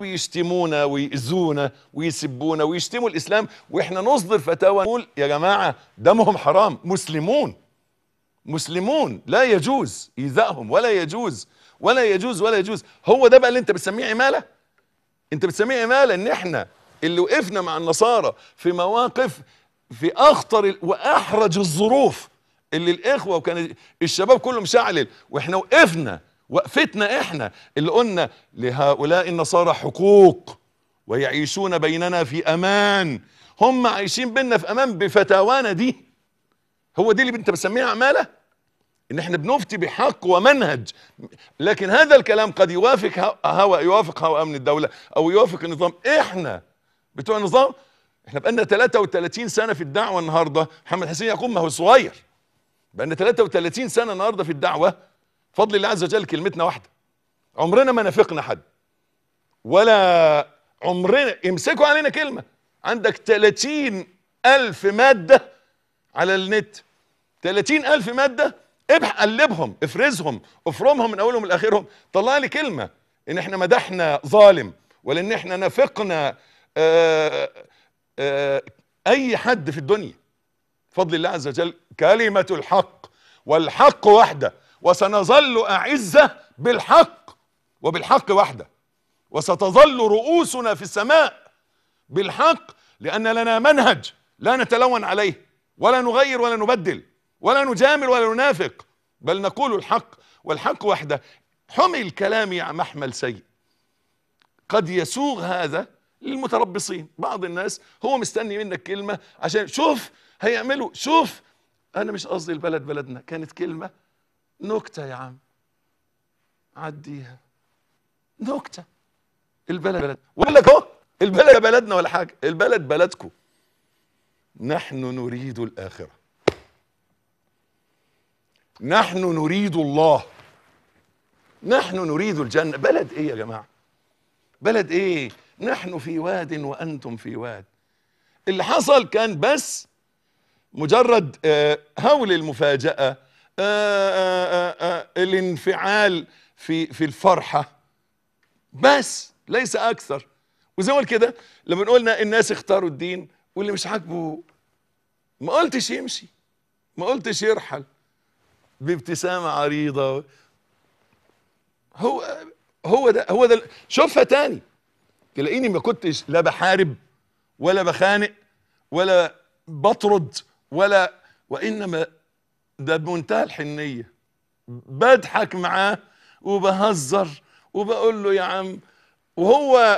ويشتمونا ويأذونا ويسبونا ويشتموا الإسلام وإحنا نصدر فتاوى نقول يا جماعة دمهم حرام مسلمون مسلمون لا يجوز إيذائهم ولا يجوز ولا يجوز ولا يجوز هو ده بقى اللي أنت بتسميه عمالة أنت بتسميه عمالة إن إحنا اللي وقفنا مع النصارى في مواقف في أخطر ال- وأحرج الظروف اللي الإخوة وكان الشباب كله مشعلل وإحنا وقفنا وقفتنا إحنا اللي قلنا لهؤلاء النصارى حقوق ويعيشون بيننا في أمان هم عايشين بيننا في أمان بفتاوانا دي هو دي اللي انت بتسميها عماله ان احنا بنفتي بحق ومنهج لكن هذا الكلام قد يوافق هو- هوى يوافق هوى امن الدوله او يوافق النظام احنا بتوع النظام احنا بقالنا 33 سنه في الدعوه النهارده محمد حسين يعقوب ما هو صغير بقالنا 33 سنه النهارده في الدعوه فضل الله عز وجل كلمتنا واحده عمرنا ما نافقنا حد ولا عمرنا يمسكوا علينا كلمه عندك 30 الف ماده على النت 30 ألف مادة ابح قلبهم افرزهم افرمهم من أولهم لآخرهم طلع لي كلمة إن إحنا مدحنا ظالم ولا إن إحنا نافقنا آه، آه، أي حد في الدنيا فضل الله عز وجل كلمة الحق والحق وحده وسنظل أعزة بالحق وبالحق وحده وستظل رؤوسنا في السماء بالحق لأن لنا منهج لا نتلون عليه ولا نغير ولا نبدل ولا نجامل ولا ننافق بل نقول الحق والحق وحده حمل كلامي عن محمل سيء قد يسوغ هذا للمتربصين بعض الناس هو مستني منك كلمة عشان شوف هيعملوا شوف أنا مش قصدي البلد بلدنا كانت كلمة نكتة يا عم عديها نكتة البلد بلد وأقول لك أهو البلد بلدنا ولا حاجة البلد بلدكم نحن نريد الآخرة نحن نريد الله نحن نريد الجنة بلد ايه يا جماعة بلد ايه نحن في واد وانتم في واد اللي حصل كان بس مجرد آه، هول المفاجأة آه، آه، آه، آه، الانفعال في في الفرحة بس ليس اكثر وزي ما قلت كده لما قلنا الناس اختاروا الدين واللي مش عاجبه ما قلتش يمشي ما قلتش يرحل بابتسامة عريضة هو هو ده هو ده شوفها تاني تلاقيني ما كنتش لا بحارب ولا بخانق ولا بطرد ولا وانما ده بمنتهى الحنيه بضحك معاه وبهزر وبقول له يا عم وهو